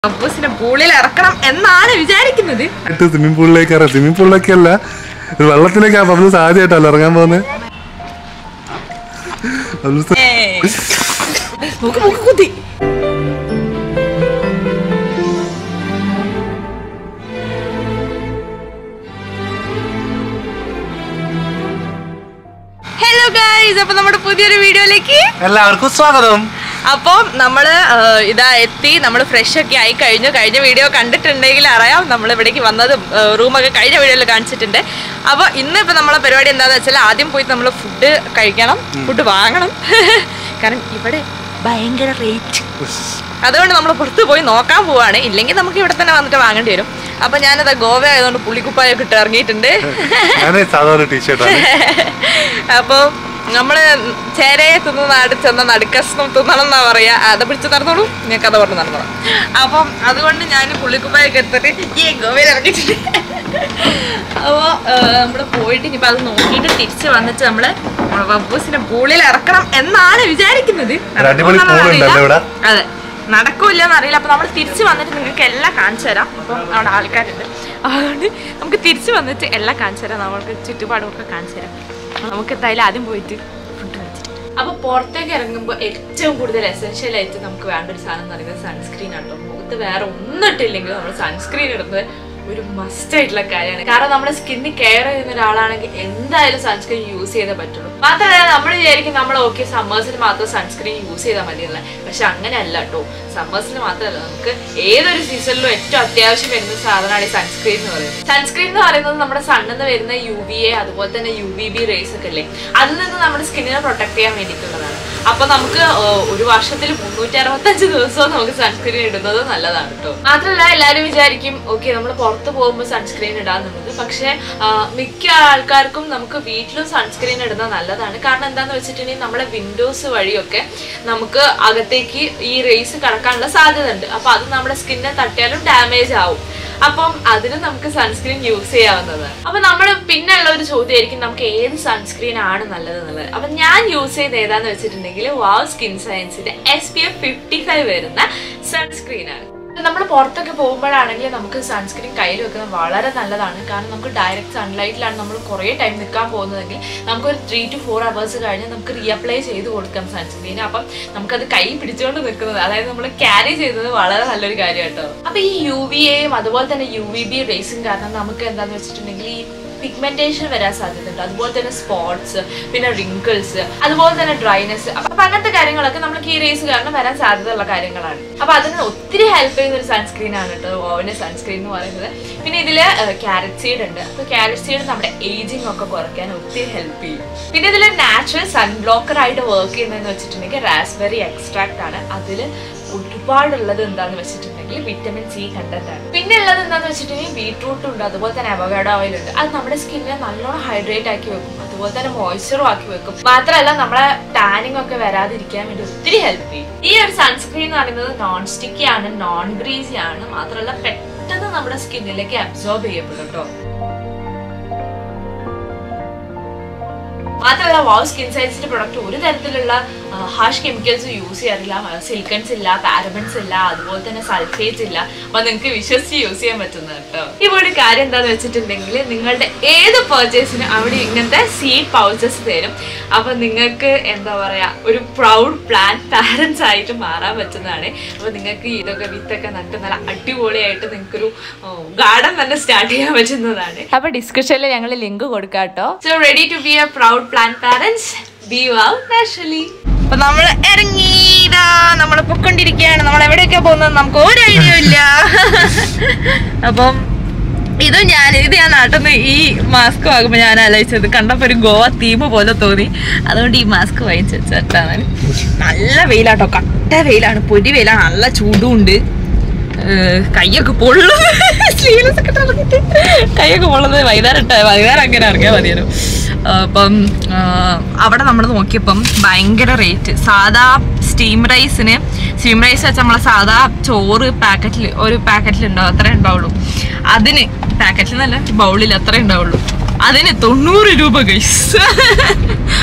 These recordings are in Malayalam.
അബ്ബൂസിനെ പൂളിൽ ഇറക്കണം എന്നാണ് വിചാരിക്കുന്നത് സ്വിമ്മിംഗ് പൂളിലേക്ക് ഇറങ്ങാം സ്വിമ്മിംഗ് പൂളിലേക്ക് അല്ല ഇത് വെള്ളത്തിലേക്കാ ബബ്ലൂസ് ആദ്യമായിട്ടല്ല ഇറങ്ങാൻ പോകുന്നത് ബബ്ലൂസ് ഏയ്. നോക്ക് നോക്ക് കുത്തി ഹലോ ഗൈസ് അപ്പൊ നമ്മുടെ പുതിയൊരു വീഡിയോയിലേക്ക് എല്ലാവർക്കും സ്വാഗതം അപ്പം നമ്മള് ആ, ഇതാ എത്തി നമ്മൾ ഫ്രഷ് ഒക്കെ ആയി കഴിഞ്ഞു കഴിഞ്ഞ വീഡിയോ കണ്ടിട്ടുണ്ടെങ്കിൽ അറിയാം നമ്മൾ ഇവിടേക്ക് വന്നതും റൂമൊക്കെ കഴിഞ്ഞ വീഡിയോയിൽ കാണിച്ചിട്ടുണ്ട് അപ്പോൾ ഇന്ന് ഇപ്പം നമ്മളെ പരിപാടി എന്താണെന്ന് വെച്ചാൽ ആദ്യം പോയി നമ്മൾ ഫുഡ് കഴിക്കണം ഫുഡ് വാങ്ങണം കാരണം ഇവിടെ ഭയങ്കര റേറ്റ് അതുകൊണ്ട് നമ്മൾ പുറത്ത് പോയി നോക്കാൻ പോവാണ് ഇല്ലെങ്കിൽ നമുക്ക് ഇവിടെ തന്നെ വന്നിട്ട് വാങ്ങേണ്ടി വരും അപ്പം ഞാനത് ഗോവ ആയതുകൊണ്ട് പുള്ളിക്കുപ്പായൊക്കെ ഇട്ട് ഇറങ്ങിയിട്ടുണ്ട് ഞാൻ സാധാരണ ടീഷർട്ടാണ് അപ്പോൾ നമ്മള് ചേരയെ തിന്ന് നാട് ചെന്ന നടുക്കഷ്ണം തിന്നണം എന്നാ പറയാ അത് പിടിച്ച് നടന്നോളൂ ഞാൻ കഥ പറഞ്ഞ് നടന്നോളാം അപ്പം അതുകൊണ്ട് ഞാൻ പുള്ളിക്കുപ്പായൊക്കെ എടുത്തിട്ട് ഈ ഗോവയിൽ ഇറങ്ങിയിട്ടുണ്ട് അപ്പോൾ നമ്മൾ പോയിട്ട് ഇനിയിപ്പോൾ അത് നോക്കിയിട്ട് തിരിച്ച് വന്നിട്ട് നമ്മള് നമ്മളെ ബബ്ബൂസിനെ പൂളിൽ ഇറക്കണം എന്നാണ് വിചാരിക്കുന്നത് ഒരു അടിപൊളി pool ഉണ്ടല്ലോ ഇവിടെ. അതെ നടക്കൂലെന്ന് അറിയില്ല അപ്പൊ നമ്മൾ തിരിച്ചു വന്നിട്ട് നിങ്ങൾക്ക് എല്ലാം കാണിച്ചു തരാം അപ്പം അവിടെ ആൾക്കാരുണ്ട് അതുകൊണ്ട് നമുക്ക് തിരിച്ചു വന്നിട്ട് എല്ലാം കാണിച്ചു തരാം നമ്മൾക്ക് ചുറ്റുപാടുമൊക്കെ കാണിച്ചു തരാം അപ്പൊ നമുക്ക് എന്തായാലും ആദ്യം പോയിട്ട് ഫുഡ് കഴിച്ചിട്ട് അപ്പൊ പുറത്തേക്ക് ഇറങ്ങുമ്പോൾ ഏറ്റവും കൂടുതൽ എസെൻഷ്യൽ ആയിട്ട് നമുക്ക് വേണ്ട ഒരു സാധനം എന്ന് പറയുന്നത് സൺസ്ക്രീൻ ആണ് കേട്ടോ മുഖത്ത് വേറെ ഒന്നും ഇട്ടില്ലെങ്കിൽ നമ്മൾ സൺസ്ക്രീൻ ഇടുന്നത് ഒരു മസ്റ്റ് ആയിട്ടുള്ള കാര്യമാണ് കാരണം നമ്മുടെ സ്കിന്ന് കെയർ ചെയ്യുന്ന ഒരാളാണെങ്കിൽ എന്തായാലും സൺസ്ക്രീൻ യൂസ് ചെയ്തേ പറ്റുള്ളൂ മാത്രമല്ല നമ്മൾ വിചാരിക്കും നമ്മൾ ഓക്കെ സമ്മേഴ്സിൽ മാത്രം സൺസ്ക്രീൻ യൂസ് ചെയ്താൽ മതിയല്ല പക്ഷെ അങ്ങനെയല്ല കേട്ടോ സമ്മേഴ്സിൽ മാത്രമല്ല നമുക്ക് ഏതൊരു സീസണിലും ഏറ്റവും അത്യാവശ്യം വരുന്ന സാധനമാണ് ഈ സൺസ്ക്രീൻ എന്ന് പറയുന്നത് സൺസ്ക്രീൻ എന്ന് പറയുന്നത് നമ്മുടെ സണ്ണിൽ നിന്ന് വരുന്ന യു വി എ അതുപോലെ തന്നെ യു വി ബി റേസ് ഒക്കെ അല്ലേ അതിൽ നിന്ന് നമ്മുടെ സ്കിന്നിനെ പ്രൊട്ടക്ട് ചെയ്യാൻ വേണ്ടിയിട്ടുള്ളതാണ് അപ്പൊ നമുക്ക് ഏഹ്, ഒരു വർഷത്തിൽ മുന്നൂറ്റി അറുപത്തഞ്ച് ദിവസവും നമുക്ക് സൺസ്ക്രീൻ ഇടുന്നത് നല്ലതാണ് കേട്ടോ മാത്രമല്ല എല്ലാവരും വിചാരിക്കും ഓക്കെ നമ്മൾ പുറത്ത് പോകുമ്പോൾ സൺസ്ക്രീൻ ഇടാന്നുള്ളത് പക്ഷെ ആ, മിക്ക ആൾക്കാർക്കും നമുക്ക് വീട്ടിലും സൺസ്ക്രീൻ ഇടുന്നത് നല്ലതാണ് കാരണം എന്താന്ന് വെച്ചിട്ടുണ്ടെങ്കിൽ നമ്മുടെ വിൻഡോസ് വഴിയൊക്കെ നമുക്ക് അകത്തേക്ക് ഈ റേസ് കടക്കാനുള്ള സാധ്യത ഉണ്ട് അപ്പൊ അത് നമ്മുടെ സ്കിന്നെ തട്ടിയാലും ഡാമേജ് ആവും അപ്പം അതിന് നമുക്ക് സൺസ്ക്രീൻ യൂസ് ചെയ്യാവുന്നതാണ് അപ്പൊ നമ്മൾ പിന്നെയുള്ള ഒരു ചോദ്യമായിരിക്കും നമുക്ക് ഏത് സൺസ്ക്രീൻ ആണ് നല്ലത് എന്നുള്ളത് അപ്പൊ ഞാൻ യൂസ് ചെയ്ത് ഏതാന്ന് വെച്ചിട്ടുണ്ടെങ്കിൽ വാവ് സ്കിൻ സയൻസിന്റെ S P F fifty five വരുന്ന സൺസ്ക്രീൻ ആണ് നമ്മൾ പുറത്തൊക്കെ പോകുമ്പോഴാണെങ്കിൽ നമുക്ക് സൺസ്ക്രീൻ കയ്യിൽ വെക്കുന്നത് വളരെ നല്ലതാണ് കാരണം നമുക്ക് ഡയറക്റ്റ് സൺലൈറ്റിലാണ് നമ്മൾ കുറേ ടൈം നിൽക്കാൻ പോകുന്നതെങ്കിൽ നമുക്കൊരു ത്രീ ടു ഫോർ അവേഴ്സ് കഴിഞ്ഞ് നമുക്ക് റീഅപ്ലൈ ചെയ്ത് കൊടുക്കാം സൺസ്ക്രീൻ അപ്പം നമുക്കത് കൈ പിടിച്ചുകൊണ്ട് നിൽക്കുന്നത് അതായത് നമ്മൾ ക്യാരി ചെയ്യുന്നത് വളരെ നല്ലൊരു കാര്യം കേട്ടോ അപ്പൊ ഈ യു വി എയും അതുപോലെ തന്നെ യു വി ബി റേസും കാരണം നമുക്ക് എന്താന്ന് വെച്ചിട്ടുണ്ടെങ്കിൽ ഈ പിഗ്മെന്റേഷൻ വരാൻ സാധ്യതയുണ്ട് അതുപോലെ തന്നെ സ്പോട്സ് പിന്നെ റിങ്കിൾസ് അതുപോലെ തന്നെ ഡ്രൈനെസ് അപ്പൊ അങ്ങനത്തെ കാര്യങ്ങളൊക്കെ നമുക്ക് ഈ റേസ് കാരണം വരാൻ സാധ്യതയുള്ള കാര്യങ്ങളാണ് അപ്പൊ അതിന് ഒത്തിരി ഹെൽപ്പ് ചെയ്യുന്ന ഒരു സൺസ്ക്രീൻ ആണ് കേട്ടോ ഓവന്റെ സൺസ്ക്രീൻ എന്ന് പറയുന്നത് പിന്നെ ഇതില് ക്യാരറ്റ് സീഡ് ഉണ്ട് അപ്പൊ ക്യാരറ്റ് സീഡ് നമ്മുടെ ഏജിങ് ഒക്കെ കുറയ്ക്കാൻ ഒത്തിരി ഹെൽപ്പ് ചെയ്യും പിന്നെ ഇതിൽ നാച്ചുറൽ സൺ ബ്ലോക്കർ ആയിട്ട് വർക്ക് ചെയ്യുന്നതെന്ന് വെച്ചിട്ടുണ്ടെങ്കിൽ റാസ്ബെറി എക്സ്ട്രാക്ട് ആണ് അതിൽ ഒരുപാടുള്ളത് എന്താന്ന് വെച്ചിട്ടുണ്ടെങ്കിൽ വിറ്റമിൻ സി കണ്ടന്റ് ആണ് പിന്നെ ഉള്ളത് എന്താന്ന് വെച്ചിട്ടുണ്ടെങ്കിൽ ബീട്രൂട്ട് ഉണ്ട് അതുപോലെ തന്നെ അവഗാഡോ ഓയിൽ ഉണ്ട് അത് നമ്മുടെ സ്കിന്നിനെ നല്ലോണം ഹൈഡ്രേറ്റ് ആക്കി വെക്കും അതുപോലെ തന്നെ മോയ്സ്ചറും ആക്കി വെക്കും മാത്രമല്ല നമ്മളെ ടാനിങ് ഒക്കെ വരാതിരിക്കാൻ വേണ്ടി ഒത്തിരി ഹെൽപ്പ് ചെയ്യും ഈ ഒരു സൺസ്ക്രീൻ എന്ന് പറയുന്നത് നോൺ സ്റ്റിക്കി ആണ് നോൺ ബ്രീസി ആണ് മാത്രമല്ല പെട്ടെന്ന് നമ്മുടെ സ്കിന്നിലേക്ക് അബ്സോർബ് ചെയ്യപ്പെടും കേട്ടോ മാത്രമല്ല വാവ് സ്കിൻ സയൻസിന്റെ പ്രൊഡക്റ്റ് ഒരു തരത്തിലുള്ള ഹാഷ് കെമിക്കൽസ് യൂസ് ചെയ്യാറില്ല സിലിക്കൺസ് ഇല്ല പാരബൻസ് ഇല്ല അതുപോലെ തന്നെ സൾഫേറ്റ് ഇല്ല അപ്പൊ നിങ്ങൾക്ക് വിശ്വസിച്ച് യൂസ് ചെയ്യാൻ പറ്റുന്നത് കേട്ടോ ഇപ്പോൾ ഒരു കാര്യം എന്താന്ന് വെച്ചിട്ടുണ്ടെങ്കിൽ നിങ്ങളുടെ ഏത് പർച്ചേസിനും അവിടെ ഇങ്ങനത്തെ സീഡ് പൗച്ചസ് തരും അപ്പൊ നിങ്ങൾക്ക് എന്താ പറയാ ഒരു പ്രൗഡ് പ്ലാൻ പാരൻസ് ആയിട്ട് മാറാൻ പറ്റുന്നതാണ് അപ്പൊ നിങ്ങൾക്ക് ഇതൊക്കെ വിത്തൊക്കെ നട്ട് നല്ല അടിപൊളിയായിട്ട് നിങ്ങൾക്കൊരു ഗാർഡൻ തന്നെ സ്റ്റാർട്ട് ചെയ്യാൻ പറ്റുന്നതാണ് അപ്പൊ ഡിസ്ക്രിപ്ഷനിൽ ഞങ്ങൾ ലിങ്ക് കൊടുക്കാം കേട്ടോ so ready to be a proud plant parents by wow naturally അപ്പൊ നമ്മൾ ഇറങ്ങിയതാ നമ്മൾ പൊക്കൊണ്ടിരിക്കുകയാണ് നമ്മൾ എവിടെയൊക്കെ പോകുന്നത് നമുക്ക് ഒരു ഐഡിയ ഇല്ല അപ്പം ഇത് ഞാൻ ഇത് ഞാൻ നാട്ടിൽ നിന്ന് ഈ മാസ്ക് വാങ്ങുമ്പോൾ ഞാൻ ആലോചിച്ചത് കണ്ടപ്പോൾ ഒരു ഗോവ തീം പോലെ തോന്നി അതുകൊണ്ട് ഈ മാസ്ക് വാങ്ങിച്ചു വെച്ചിട്ടാണ് നല്ല വെയിലാട്ടോ കട്ട വെയിലാണ് പൊരി വെയിലാണ് നല്ല ചൂടും ഉണ്ട് ഏഹ് കയ്യൊക്കെ പൊള്ളും സ്ലീവ്ലെസ് ഒക്കെ ഇട്ടിട്ട് കയ്യൊക്കെ പൊള്ളുന്നത് വൈകുന്നേരം ഇട്ട വൈകുന്നേരം അങ്ങനെ ഇറങ്ങിയാൽ മതിയായിരുന്നു അപ്പം ആഹ് അവിടെ നമ്മൾ നോക്കിയപ്പം ഭയങ്കര റേറ്റ് സാധാ സ്റ്റീം റൈസിന് സ്റ്റീം റൈസ് വെച്ചാൽ നമ്മളെ സാധാ ചോറ് പാക്കറ്റിൽ ഒരു പാക്കറ്റിൽ ഉണ്ടാവും അത്രേ ഉണ്ടാവുള്ളൂ അതിന് പാക്കറ്റിൽ നല്ല ബൗളിൽ അത്രേ ഉണ്ടാവുള്ളൂ അതിന് തൊണ്ണൂറ് രൂപ ഗൈസ്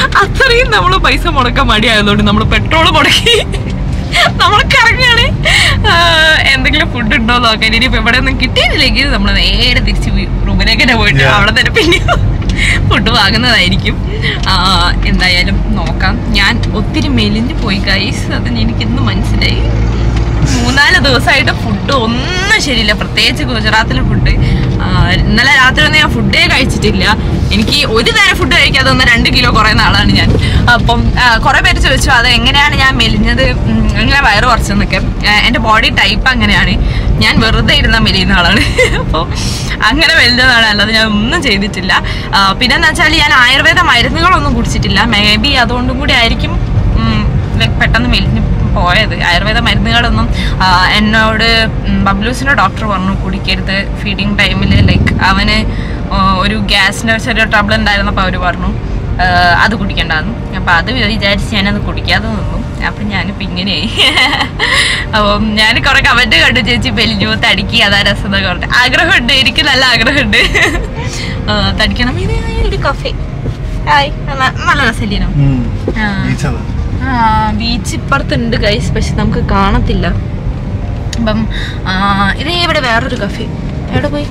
അത്രയും നമ്മൾ പൈസ മുടക്കാൻ മടിയായതുകൊണ്ട് നമ്മൾ പെട്രോൾ മുടക്കി നമ്മൾ കറങ്ങാണ് ആ, എന്തെങ്കിലും ഫുഡ് ഉണ്ടോ എന്ന് നോക്കാൻ ഇനിയിപ്പോ ഇവിടെ ഒന്നും കിട്ടിയില്ലെങ്കിൽ നമ്മൾ നേരെ തിരിച്ച് റൂമിലേക്ക് തന്നെ പോയിട്ട് Yeah. അവിടെ തന്നെ പിന്നെ ഫുഡ് വാങ്ങുന്നതായിരിക്കും ആ, എന്തായാലും നോക്കാം ഞാൻ ഒത്തിരി മെലിഞ്ഞു പോയി ഗൈസ് അത് എനിക്കിന്ന് മനസ്സിലായി മൂന്നാല് ദിവസമായിട്ട് ഫുഡ് ഒന്നും ശരിയില്ല പ്രത്യേകിച്ച് ഗുജറാത്തിലെ ഫുഡ് ഇന്നലെ രാത്രി ഒന്നും ഞാൻ ഫുഡേ കഴിച്ചിട്ടില്ല എനിക്ക് ഒരു നേരം ഫുഡ് കഴിക്കാതെ ഒന്ന് രണ്ട് കിലോ കുറയുന്ന ആളാണ് ഞാൻ അപ്പം കുറെ പേര് ചോദിച്ചു അത് എങ്ങനെയാണ് ഞാൻ മെലിഞ്ഞത് ഉം, എങ്ങനെ വയറ് കുറച്ചെന്നൊക്കെ ആ, എൻ്റെ ബോഡി ടൈപ്പ് അങ്ങനെയാണ് ഞാൻ വെറുതെ ഇരുന്ന മെലിയുന്ന ആളാണ് അപ്പോൾ അങ്ങനെ മെലിഞ്ഞതാണ് അല്ലാതെ ഞാൻ ഒന്നും ചെയ്തിട്ടില്ല ആ, പിന്നെന്താ വെച്ചാൽ ഞാൻ ആയുർവേദ മരുന്നുകളൊന്നും കുടിച്ചിട്ടില്ല മേ ബി അതുകൊണ്ടും കൂടി ആയിരിക്കും ഉം, like പെട്ടെന്ന് മെലിഞ്ഞ് പോയത് ആയുർവേദ മരുന്നുകളൊന്നും ആ, എന്നോട് ഉം, ബബ്ലൂസിന്റെ ഡോക്ടർ പറഞ്ഞു കുടിക്കരുത് ഫീഡിങ് ടൈമിൽ ലൈക്ക് അവന് ആ, ഒരു ഗ്യാസിന്റെ ചെറിയ ട്രബിൾ ഉണ്ടായിരുന്നപ്പോൾ അവർ പറഞ്ഞു ആ, അത് കുടിക്കണ്ടെന്ന് അപ്പം അത് വിചാരിച്ച് ഞാനത് കുടിക്കാതെ നിന്നു അപ്പം ഞാനിപ്പോൾ ഇങ്ങനെയായി അപ്പം ഞാൻ കുറെ കമന്റ് കണ്ടു ചേച്ചി പെലിഞ്ഞു തടിക്ക് അതാ രസം എന്നൊക്കെ പറഞ്ഞു ആഗ്രഹമുണ്ട് എനിക്ക് നല്ല ആഗ്രഹമുണ്ട് ആ, തടിക്കണം ഇത് ഒരു കഫേ ഹായ് ന- നല്ല രസമില്ലേനോ ഉം. ആ. ബീച്ചതാ. ആ ബീച്ച് ഇപ്പുറത്തുണ്ട് ഗൈസ് പക്ഷെ നമുക്ക് കാണത്തില്ല അപ്പം ആ, ഇത് ഇവിടെ വേറൊരു കഫേ എവിടെ പോയി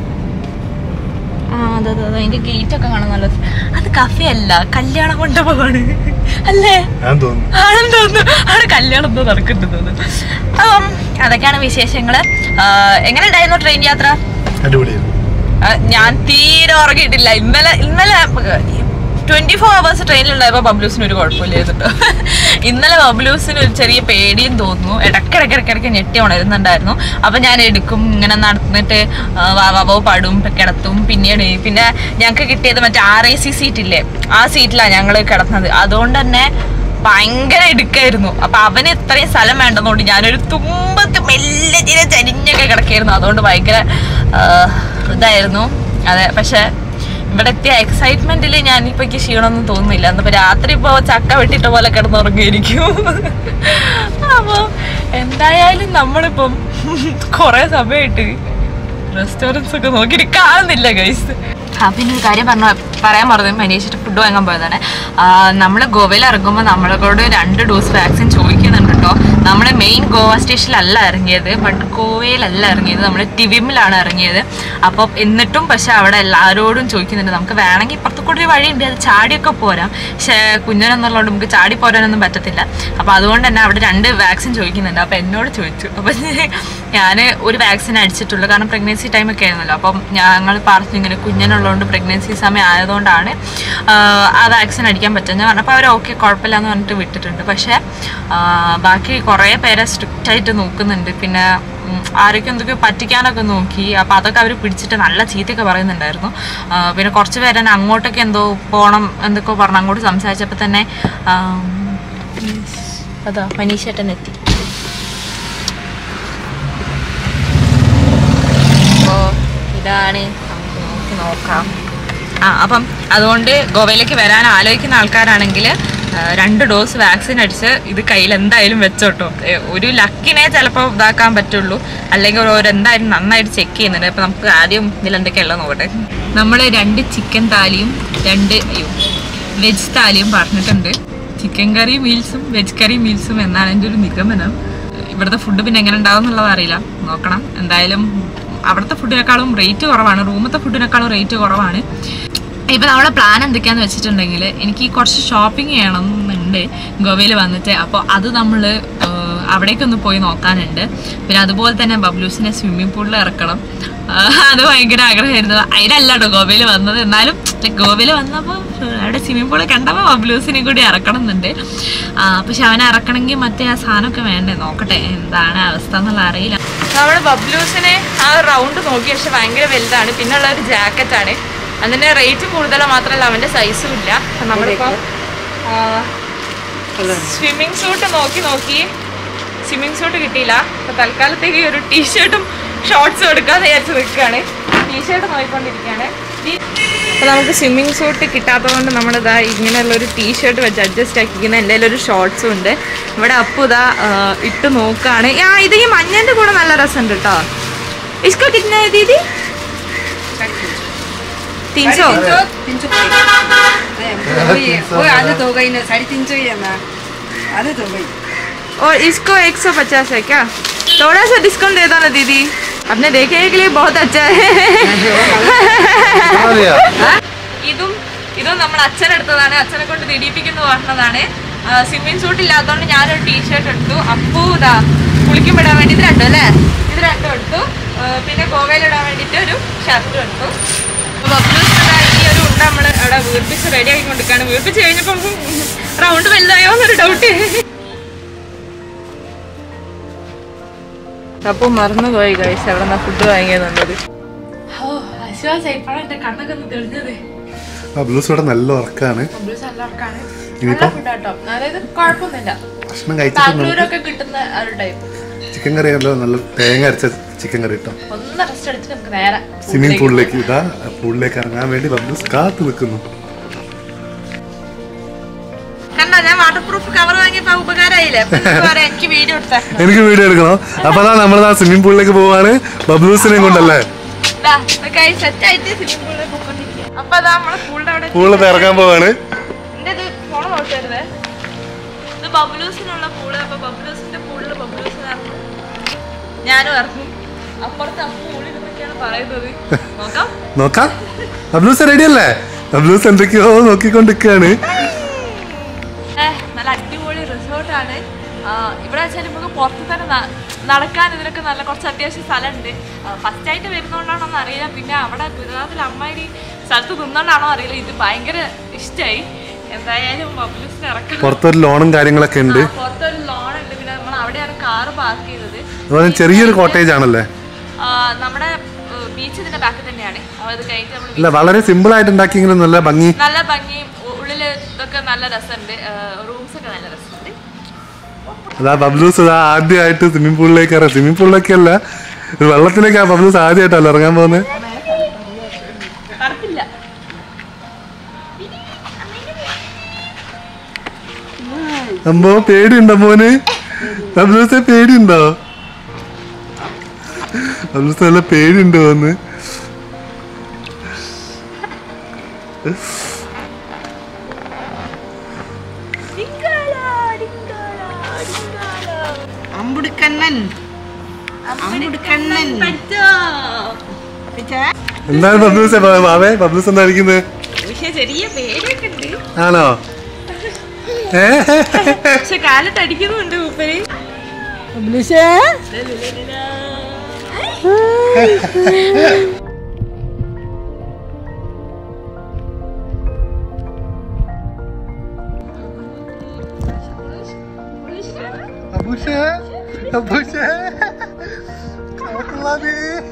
ആ അതെ അതെ അതെ അതിന്റെ ഗേറ്റ് ഒക്കെ കാണാൻ നല്ല രസം. അത് കഫേ അല്ല കല്യാണ മണ്ഡപമാണ് അല്ലേ ഞാൻ തോന്നുന്നു ആണെന്ന് തോന്നുന്നു അവിടെ കല്യാണം എന്തോ നടക്കുന്നുണ്ട് തോന്നുന്നു അപ്പം അതൊക്കെയാണ് വിശേഷങ്ങള് ആ, എങ്ങനെ ഉണ്ടായിരുന്നു ട്രെയിൻ യാത്ര അടിപൊളിയായിരുന്നു ആ, ഞാൻ തീരെ ഉറങ്ങിയിട്ടില്ല ഇന്നലെ ഇന്നലെ ട്വന്റി ഫോർ അവേഴ്സ് ട്രെയിനിലുണ്ടായപ്പോ ബബ്ലൂസിന് ഒരു കുഴപ്പമില്ലായിരുന്നു കേട്ടോ ഇന്നലെ ബബ്ലൂസിന് ഒരു ചെറിയ പേടിയും തോന്നുന്നു ഇടയ്ക്കിടയ്ക്ക് ഇടയ്ക്കിടയ്ക്ക് ഞെട്ടി ഉണരുന്നുണ്ടായിരുന്നു അപ്പൊ ഞാൻ എടുക്കും ഇങ്ങനെ നടന്നിട്ട് ആ, വാവാവോ പാടും കിടത്തും പിന്നീട് പിന്നെ ഞങ്ങൾക്ക് കിട്ടിയത് മറ്റേ ആർ എ സി സീറ്റ് ഇല്ലേ ആ സീറ്റിലാണ് ഞങ്ങൾ കിടന്നത് അതുകൊണ്ട് തന്നെ ഭയങ്കര ഇടുക്കായിരുന്നു അപ്പൊ അവന് ഇത്രയും സ്ഥലം വേണ്ടെന്നുകൊണ്ട് ഞാനൊരു തുമ്പത്ത് മെല്ലെ ചില ചരിഞ്ഞൊക്കെ കിടക്കായിരുന്നു അതുകൊണ്ട് ഭയങ്കര ആ, ഇതായിരുന്നു അതെ പക്ഷെ ഇവിടെ എത്തിയ എക്സൈറ്റ്മെന്റിൽ ഞാനിപ്പോ എനിക്ക് ക്ഷീണമൊന്നും തോന്നുന്നില്ല എന്നിപ്പോ രാത്രി ഇപ്പോ ചക്ക വെട്ടിട്ട പോലെ കിടന്നുറങ്ങിയിരിക്കും അപ്പൊ എന്തായാലും നമ്മളിപ്പം കൊറേ സമയമായിട്ട് റെസ്റ്റോറൻറ്റ്സ് ഒക്കെ നോക്കിയിട്ട് കാണുന്നില്ല ഗൈസ് ആ പിന്നെ ഒരു കാര്യം പറഞ്ഞു പറയാൻ പറഞ്ഞു മനീഷിട്ട് ഫുഡ് വാങ്ങാൻ പോയതാണ് നമ്മൾ ഗോവയിൽ ഇറങ്ങുമ്പോൾ നമ്മളോട് രണ്ട് ഡോസ് വാക്സിൻ ചോദിക്കുന്നുണ്ട് കേട്ടോ നമ്മൾ മെയിൻ ഗോവ സ്റ്റേഷനിലല്ല ഇറങ്ങിയത് ബട്ട് ഗോവയിലല്ല ഇറങ്ങിയത് നമ്മൾ ടിവിമിലാണ് ഇറങ്ങിയത് അപ്പോൾ എന്നിട്ടും പക്ഷെ അവിടെ എല്ലാവരോടും ചോദിക്കുന്നുണ്ട് നമുക്ക് വേണമെങ്കിൽ ഇപ്പുറത്ത് കൂടി ഒരു വഴിയുണ്ട് അത് ചാടിയൊക്കെ പോരാം പക്ഷേ കുഞ്ഞനെന്നുള്ളതുകൊണ്ട് നമുക്ക് ചാടി പോരാനൊന്നും പറ്റത്തില്ല അപ്പോൾ അതുകൊണ്ട് തന്നെ അവിടെ രണ്ട് വാക്സിൻ ചോദിക്കുന്നുണ്ട് അപ്പോൾ എന്നോട് ചോദിച്ചു അപ്പോൾ ഞാൻ ഒരു വാക്സിൻ അടിച്ചിട്ടുള്ളൂ കാരണം പ്രഗ്നൻസി ടൈം ഒക്കെ ആയിരുന്നല്ലോ അപ്പം ഞങ്ങൾ പറഞ്ഞു ഇങ്ങനെ കുഞ്ഞിനുള്ളതുകൊണ്ട് പ്രഗ്നൻസി സമയം ആയതുകൊണ്ടാണ് ആഹ്, ആ വാക്സിൻ അടിക്കാൻ പറ്റുന്നത് ഞാൻ പറഞ്ഞപ്പോൾ അവർ ഓക്കെ കുഴപ്പമില്ല എന്ന് പറഞ്ഞിട്ട് വിട്ടിട്ടുണ്ട് പക്ഷേ ആഹ്, ബാക്കി കുറേ പേരെ സ്ട്രിക്റ്റ് ആയിട്ട് നോക്കുന്നുണ്ട് പിന്നെ ഉം, ആരൊക്കെ എന്തൊക്കെയോ പറ്റിക്കാനൊക്കെ നോക്കി അപ്പോൾ അതൊക്കെ അവർ പിടിച്ചിട്ട് നല്ല ചീത്തയൊക്കെ പറയുന്നുണ്ടായിരുന്നു ആഹ്, പിന്നെ കുറച്ച് പേരെ എന്നെ അങ്ങോട്ടൊക്കെ എന്തോ പോകണം എന്തൊക്കെയോ പറഞ്ഞു അങ്ങോട്ട് സംസാരിച്ചപ്പോൾ തന്നെ ആം, അതാ മനീഷേട്ടൻ എത്തി അപ്പോൾ ഇതാണ് നമുക്ക് നോക്കി നോക്കാം ആ അപ്പം അതുകൊണ്ട് ഗോവയിലേക്ക് വരാൻ ആലോചിക്കുന്ന ആൾക്കാരാണെങ്കിൽ ആ, രണ്ട് ഡോസ് വാക്സിൻ അടിച്ച് ഇത് കയ്യിൽ എന്തായാലും വെച്ചോട്ടോ ഏ, ഒരു ലക്കിനെ ചിലപ്പോൾ ഇതാക്കാൻ പറ്റുള്ളൂ അല്ലെങ്കിൽ ഒരു എന്തായാലും നന്നായിട്ട് ചെക്ക് ചെയ്യുന്നുണ്ട് അപ്പം നമുക്ക് ആദ്യം ഇതിൽ എന്തൊക്കെയുള്ളത് നോക്കട്ടെ നമ്മൾ രണ്ട് ചിക്കൻ താലിയും രണ്ട് അയ്യോ വെജ് താലിയും പറഞ്ഞിട്ടുണ്ട് ചിക്കൻ കറി മീൽസും വെജ് കറി മീൽസും എന്നാണ് എൻ്റെ ഒരു നിഗമനം ഇവിടുത്തെ ഫുഡ് പിന്നെ എങ്ങനെ ഉണ്ടാവും എന്നുള്ളത് അറിയില്ല നോക്കണം എന്തായാലും അവിടുത്തെ ഫുഡിനേക്കാളും റേറ്റ് കുറവാണ് റൂമത്തെ ഫുഡിനേക്കാളും റേറ്റ് കുറവാണ് ഇപ്പൊ നമ്മളെ പ്ലാൻ എന്തൊക്കെയാന്ന് വെച്ചിട്ടുണ്ടെങ്കിൽ എനിക്ക് കുറച്ച് ഷോപ്പിംഗ് ചെയ്യണം എന്നുണ്ട് ഗോവയിൽ വന്നിട്ട് അപ്പോൾ അത് നമ്മൾ അവിടേക്കൊന്ന് പോയി നോക്കാനുണ്ട് പിന്നെ അതുപോലെ തന്നെ ബബ്ലൂസിനെ സ്വിമ്മിംഗ് പൂളിൽ ഇറക്കണം ആ, അത് ഭയങ്കര ആഗ്രഹമായിരുന്നു അതിനല്ല കേട്ടോ ഗോവയിൽ വന്നത് എന്നാലും ഗോവയിൽ വന്നപ്പോൾ അവിടെ സ്വിമ്മിംഗ് പൂൾ കണ്ടപ്പോൾ ബബ്ലൂസിനെ കൂടി ഇറക്കണം എന്നുണ്ട് ആ, പക്ഷെ അവനെ ഇറക്കണമെങ്കിൽ മറ്റേ ആ സാധനമൊക്കെ വേണ്ടേ നോക്കട്ടെ എന്താണ് അവസ്ഥ എന്നുള്ള അറിയില്ല നമ്മൾ ബബ്ലൂസിനെ ആ റൗണ്ട് നോക്കി പക്ഷെ ഭയങ്കര വലുതാണ് പിന്നുള്ള ഒരു ജാക്കറ്റാണ് അതിന്റെ റേറ്റ് കൂടുതൽ മാത്രമല്ല അവന്റെ സൈസും ഇല്ല അപ്പൊ നമ്മളിപ്പോ സ്വിമ്മിങ് സൂട്ട് നോക്കി നോക്കി സ്വിമ്മിങ് സൂട്ട് കിട്ടിയില്ല അപ്പൊ തൽക്കാലത്തേക്ക് ഒരു ടീഷർട്ടും ഷോർട്സും എടുക്കാന്ന് വിചാരിച്ച് നിൽക്കുകയാണ് ടീഷർട്ട് നോക്കിക്കൊണ്ടിരിക്കുകയാണ് ഈ- അപ്പൊ നമുക്ക് സ്വിമ്മിങ് സൂട്ട് കിട്ടാത്തത് കൊണ്ട് നമ്മളിതാ ഇങ്ങനെയുള്ള ഒരു ടീഷർട്ട് വെച്ച് അഡ്ജസ്റ്റ് ആക്കിക്കുന്ന എൻ്റെ ഒരു ഷോർട്സും ഉണ്ട് ഇവിടെ അപ്പു ഇതാ ആ, ഇട്ട് നോക്കാണ് ആ ഇത് ഈ മഞ്ഞന്റെ കൂടെ നല്ല രസമുണ്ട് കേട്ടോ ഇസ്കോ കിട്ടുന്ന ദീദി तीन सौ तीन सौ वही वो आलू तो हो गई ना साढ़े तीन सौ ही है ना आलू तो हो गई और इसको एक सौ पचास है क्या थोड़ा सा डिस्काउंट दे दो ना दीदी आपने देखे के लिए बहुत अच्छा है ഇതും ഇതും നമ്മൾ അച്ഛൻ എടുത്തതാണ് അച്ഛനെ കൊണ്ട് തിടിപ്പിക്കുന്നു പറഞ്ഞതാണ് സ്വിമ്മിങ് സൂട്ട് ഇല്ലാത്തതുകൊണ്ട് ഞാനൊരു ടീഷർട്ട് എടുത്തു അപ്പു ഇതാ കുളിക്കുമ്പോൾ ഇടാൻ വേണ്ടി ഇത് രണ്ടും അല്ലേ ഇത് രണ്ടും എടുത്തു ആ, പിന്നെ കോവയിൽ ഇടാൻ വേണ്ടിയിട്ട് ഒരു ഷർട്ടും എടുത്തു അപ്പോൾ ബബ്ലൂസിന് ഈ ഒരു ഉണ്ട നമ്മൾ അവിടെ വീർപ്പിച്ച് റെഡി ആക്കി കൊടുക്കുകയാണ് വീർപ്പിച്ച് കഴിഞ്ഞപ്പോൾ റൗണ്ട് വലുതായോ എന്നൊരു ഡൗട്ട് അപ്പോൾ മറന്നു പോയി കഴിച്ച് അവിടെ നിന്ന് ഫുഡ് വാങ്ങിയെന്നുള്ളത് ഓ ആശ്വാസം ഇപ്പോഴാണ് എൻ്റെ കണ്ണൊക്കെ ഒന്ന് തെളിഞ്ഞത് ബ്ലൂസ് ഇവിടെ നല്ല ഉറക്കാണ് ബബ്ലൂസ് എല്ലാവർക്കാണ് നല്ല ഇനിയിപ്പം ഫുഡാട്ടോ അതായത് കുഴപ്പമൊന്നുമില്ല ഭക്ഷണം കഴിച്ചിട്ട് നമുക്ക് ബാംഗ്ലൂരൊക്കെ കിട്ടുന്ന ആ ഒരു ടൈപ്പ് ചിക്കൻ കറി ഉണ്ടല്ലോ നല്ല തേങ്ങ അരച്ച ചിക്കൻ കറി കിട്ടും ഒന്ന് റെസ്റ്റ് എടുത്തിട്ട് നമുക്ക് നേരെ സ്വിമ്മിംഗ് പൂളിലേക്ക് ഇതാ പൂളിലേക്ക് ഇറങ്ങാൻ വേണ്ടി ബബ്ലൂസ് കാത്തു നിൽക്കുന്നു കണ്ടോ ഞാൻ വാട്ടർ പ്രൂഫ് കവർ വാങ്ങിയപ്പോ ആ ഉപകാരമായില്ലേ അപ്പൊ നിങ്ങൾക്ക് പറയാം, എനിക്ക് വീഡിയോ എടുത്താ എനിക്ക് വീഡിയോ എടുക്കണം അപ്പൊ അതാ നമ്മളിതാ സ്വിമ്മിംഗ് പൂളിലേക്ക് പോവാണ് ബബ്ലൂസിനെയും കൊണ്ടല്ലേ സെറ്റ് ആയിട്ട് സ്വിമ്മിംഗ് പൂളിൽ പോയിക്കൊണ്ടിരിക്കുക അപ്പൊ അതാ നമ്മളെ പൂളിന്റെ അവിടെ പൂളിൽ ഇറങ്ങാൻ പോവാണ് എന്റെ ഇത് ഫോണ് നോക്കരുത് ഇത് ബബ്ലൂസിനുള്ള പൂള് അപ്പൊ ബബ്ലൂസിന്റെ പൂളില് ബബ്ലൂസ് ഇറങ്ങും ഞാനും ഇറങ്ങും അപ്പുറത്ത് ആ പൂളിൽ പറയുന്നത് നോക്കാം നോക്കാം ബബ്ലൂസ് റെഡി അല്ലേ ബബ്ലൂസ് എന്തൊക്കെയോ നോക്കിക്കൊണ്ടിരിക്കുകയാണ് ഏ, നല്ല അടിപൊളി റിസോർട്ടാണ് ഇവിടെ വെച്ചാൽ നമുക്ക് പുറത്ത് തന്നെ ന- നടക്കാൻ ഇതിനൊക്കെ നല്ല കുറച്ച് അത്യാവശ്യം സ്ഥലമുണ്ട് ഫസ്റ്റ് ആയിട്ട് വരുന്നോണ്ടാണോന്ന് അറിയില്ല പിന്നെ അവിടെ ഗുജറാത്തിൽ അമ്മാരി സ്ഥലത്ത് നിന്നോണ്ടാണോ അറിയില്ല ഇത് ഭയങ്കര ഇഷ്ടമായി എന്തായാലും ബബ്ലൂസിന് ഇറക്കാം പുറത്തൊരു ലോണും കാര്യങ്ങളൊക്കെ ഉണ്ട് ആ, പുറത്തൊരു ലോൺ ഉണ്ട് പിന്നെ നമ്മൾ അവിടെയാണ് കാറ് പാർക്ക് ചെയ്തത് അതുപോലെ ചെറിയൊരു കോട്ടേജ് ആണല്ലേ ആ, നമ്മുടെ ബീച്ച് ഇതിന്റെ ബാക്കിൽ തന്നെയാണ് അപ്പോൾ അത് കഴിഞ്ഞിട്ട് നമ്മൾ അല്ല വളരെ സിമ്പിൾ ആയിട്ട് ഉണ്ടാക്കിയെങ്കിലും നല്ല ഭംഗി നല്ല ഭംഗിയും ഉ- ഉള്ളില് ഇതൊക്കെ നല്ല രസമുണ്ട് റൂംസ് ഒക്കെ നല്ല രസമുണ്ട് അതാ ബബ്ലൂസ് ഇതാ ആദ്യമായിട്ട് സ്വിമ്മിംഗ് പൂളിലേക്ക് ഇറങ്ങും സ്വിമ്മിംഗ് പൂളിലേക്ക് അല്ല ഒരു വെള്ളത്തിലേക്ക് ആ ബബ്ലൂസ് ആദ്യമായിട്ടല്ല ഇറങ്ങാൻ പോകുന്നത് തണുപ്പില്ല അമ്മോ പേടിയുണ്ടോ മോന് ബബ്ലൂസെ പേടിയുണ്ടോ ബബ്ലൂസ് നല്ല പേടിയുണ്ടോ എന്ന് അമ്പുടുക്കണ്ണൻ അമ്പുടുക്കണ്ണൻ എന്താണ് ബബ്ലൂസെ ബാവേ ബബ്ലൂസ് എന്താ ഇരിക്കുന്നത് പക്ഷെ ചെറിയ പേടിയൊക്കെ ഉണ്ട് ആണോ ഏ പക്ഷെ കാലത്ത് അടിക്കുന്നുണ്ട് മൂപ്പര് അബൂഷേ അബൂഷേ കാക്കുള്ളാതി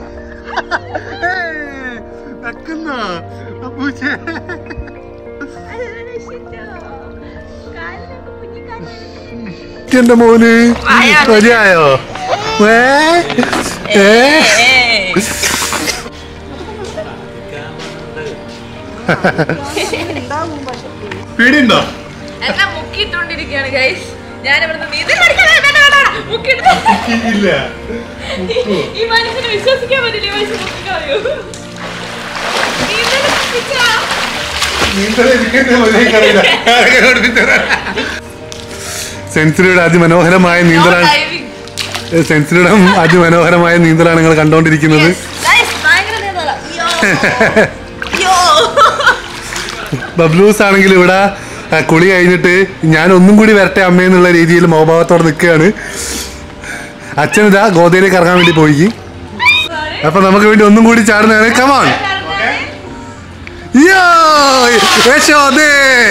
നക്കുന്ന അബൂഷേ എന്റെ മോന് മതിയായോ ഏ ഏ പേടിയുണ്ടോ എല്ലാം മുക്കിയിട്ടോണ്ടിരിക്കുകയാണ് ഗൈസ് ഞാൻ ഇവിടുന്ന് നീന്തൽ പഠിക്കാൻ വേണ്ട, വേണ്ട, വേണ്ട. മുക്കിയിട്ട് ഇല്ല ഈ മനുഷ്യനെ വിശ്വസിക്കാൻ പറ്റില്ല ഈ മനുഷ്യൻ മുക്കിക്കളയോ നീന്തൽ പഠിപ്പിച്ചാ. സെൻസിനിയുടെ അതിമനോഹരമായ No നീന്തലാണ് diving. സെൻസിനിയുടെ അതിമനോഹരമായ നീന്തലാണ് നിങ്ങൾ കണ്ടുകൊണ്ടിരിക്കുന്നത് Yes, guys, ഭയങ്കര നീന്തലാ. അയ്യോ. അയ്യോ. ബബ്ലൂസ് ആണെങ്കിൽ ഇവിടെ ആ, കുളി കഴിഞ്ഞിട്ട് ഞാൻ ഒന്നും കൂടി വരട്ടെ അമ്മയെന്നുള്ള രീതിയിൽ മോഭാവത്തോടെ നിൽക്കുകയാണ് അച്ഛൻ ഇതാ ഗോതയിലേക്ക് ഇറങ്ങാൻ വേണ്ടി പോയി അപ്പൊ നമുക്ക് വേണ്ടി ഒന്നും കൂടി ചാടുന്നതാണ് കമാൺ യോ യശോദേ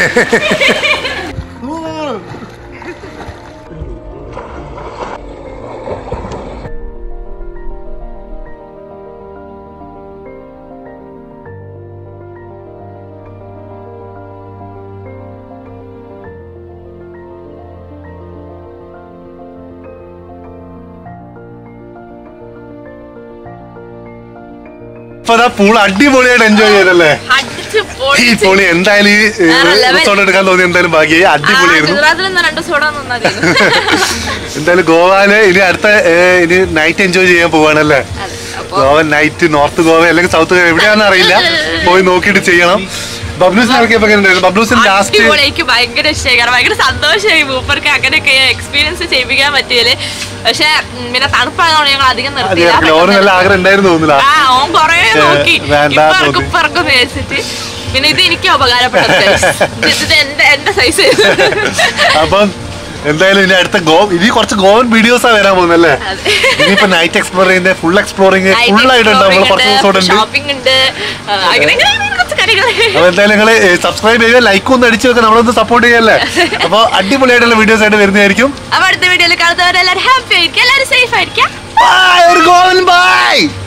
അപ്പൊ അതാ പൂൾ അടിപൊളിയായിട്ട് എൻജോയ് ചെയ്തല്ലേ അടിച്ച് ഈ പൊളിച്ച്. പൊളി എന്തായാലും ഈ വേറെ level. റിസോർട്ട് എടുക്കാൻ തോന്നി എന്തായാലും ഭാഗ്യമായി ആ, അടിപൊളിയായിരുന്നു ഗുജറാത്തിൽ നിന്ന് രണ്ട് സോഡ നിന്നാ എന്തായാലും ഗോവാല് ഇനി അടുത്ത ഏ, ഇനി നൈറ്റ് എൻജോയ് ചെയ്യാൻ പോവാണല്ലേ അപ്പൊ ഗോവ നൈറ്റ് നോർത്ത് ഗോവ അല്ലെങ്കിൽ സൗത്ത് ഗോവ എവിടെയാണെന്ന് അറിയില്ല പോയി നോക്കിയിട്ട് ചെയ്യണം ബബ്ലൂസിനെ ഇറക്കിയപ്പോ എങ്ങനെ ഉണ്ടായിരുന്നു ബബ്ലൂസിന് ലാസ്റ്റ് അടിപൊളി എനിക്ക് ഭയങ്കര ഇഷ്ടമായി കാരണം ഭയങ്കര സന്തോഷമായി മൂപ്പർക്ക് അങ്ങനെയൊക്കെ എക്സ്പീരിയൻസ് ചെയ്യിപ്പിക്കാൻ പറ്റിയതില് പക്ഷെ ഉം, പിന്നെ തണുപ്പായതുകൊണ്ട് ഞങ്ങൾ അധികം നിർത്തിയില്ല ഓന് നല്ല ആഗ്രഹം ഉണ്ടായിരുന്നു തോന്നുന്നില്ല ആ ഓൻ കൊറേ നോക്കി വേണ്ട ഇപ്പൊ തോന്നി. ഇപ്പറക്കും വിചാരിച്ചിട്ട് പിന്നെ ഇത് എനിക്ക് ഉപകാരപ്പെട്ടത് guys. ഇത് ഇത് എന്റെ എന്റെ സൈസ് അപ്പം എന്തായാലും ഇനി അടുത്ത ഗോ ഇനി കുറച്ച് ഗോവൻ വീഡിയോസാ വരാൻ പോകുന്നല്ലേ അതെ. ഇനിയിപ്പോ നൈറ്റ് എക്സ്പ്ലോർ ചെയ്യുന്ന ഫുൾ എക്സ്പ്ലോറിങ് ഫുൾ ആയിട്ടുണ്ട് നമ്മൾ കുറച്ച് ദിവസം കൂടെ ഉണ്ട് ഷോപ്പിംഗ് ഉണ്ട് ആ, അങ്ങനെ അങ്ങനെ അങ്ങനെ കുറച്ച് കാര്യങ്ങൾ അപ്പൊ എന്തായാലും നിങ്ങൾ സബ്സ്ക്രൈബ് ചെയ്യുക ലൈക്കും ഒന്ന് അടിച്ചു വെക്കുക നമ്മളൊന്ന് സപ്പോർട്ട് ചെയ്യല്ലേ അപ്പൊ അടിപൊളിയായിട്ടുള്ള വീഡിയോസ് ആയിട്ട് വരുന്നതായിരിക്കും അപ്പൊ അടുത്ത വീഡിയോയിൽ കാണുന്നവരെല്ലാവരും ഹാപ്പി ആയിരിക്കും എല്ലാവരും സേഫ് ആയിരിക്കാം Bye, ഒരു ഗോവൻ ബൈ